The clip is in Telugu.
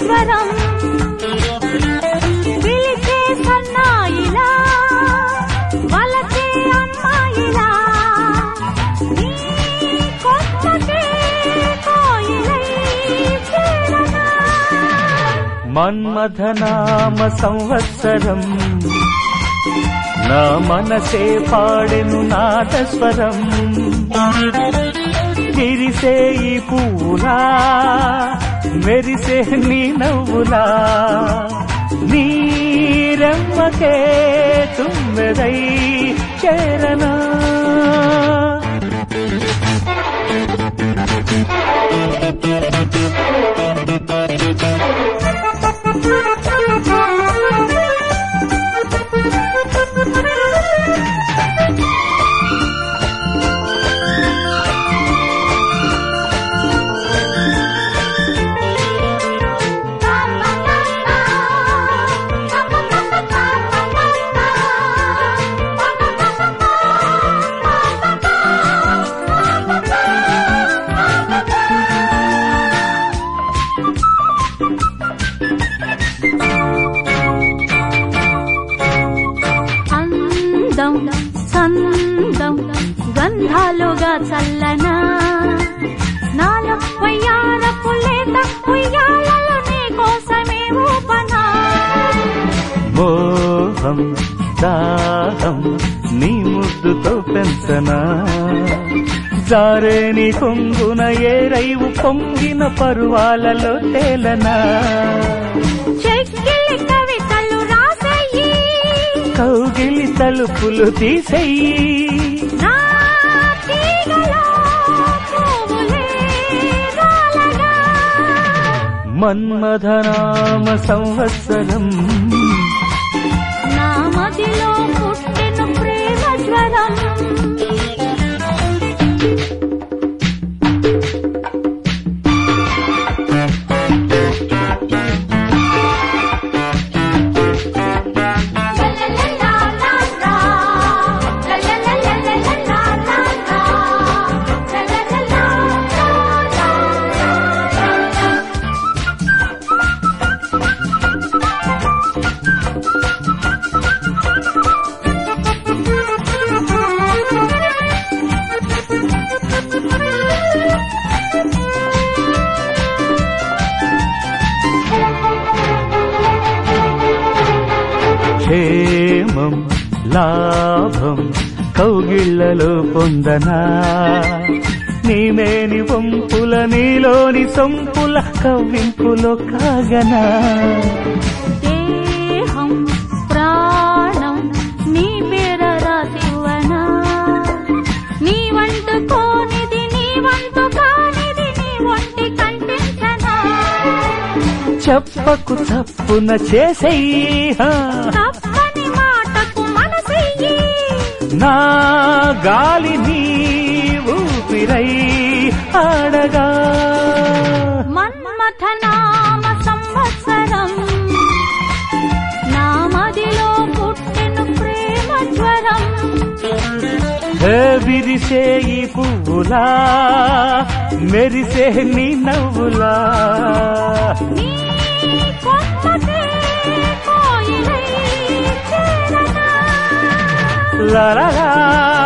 స్వరం పిలిచే సన్నాయిలా వలచే అమ్మాయిలా నీ కొమ్మకే కోయిలై చేరనా మన్మథనామ సంవత్సరం నా మనసే పాడెను నాటస్వరం విరిసే ఈ పూలా మెరిసే నీ నవ్వులా నీరెమ్మకే తుమ్మెదై చేరనా అందం సందం గంధాలుగా చల్లనా నాల వయ్యారపు లేత ఉయ్యాలలో నీ కోసమే ఊపనా మోహం దాహం నీ ముద్దుతో పెంచనా జారే నీ కొంగున ఏ రైవు పొంగిన పరువాలలో తేలనా చెక్కిలి కవితలు రాసయ్యి కౌగిలి తలుపులు తీసేయి నా తీగలో పువ్వులే రాలగా మన్మధనామ సంవత్సరం నా మదిలో పుట్టిన ప్రేమ జ్వరం క్షేమం లాభం కౌగిళ్లలో పొందనా నీమేని వంపుల నీలోని సొంపుల కవ్వింపులో కాగనా దేహం ప్రాణం నీ పేర రాసివనా నీ వంట కోనిది నీ వంట కానిది నీ ఒంటి కంటించనా చెప్పకు తప్పున చేసేయి హా. తప్పని మాటకు మనసెయ్యి నా గాలి నీ ఊపిరై ఆడగా మన్మథనామ సంవత్సరం నా మదిలో పుట్టిన ప్రేమ జ్వరం హే విరిసే ఈ పువ్వులా మెరిసే నీ నవ్వులా నీ కొమ్మకే కోయిలై చేరనా లా లా లా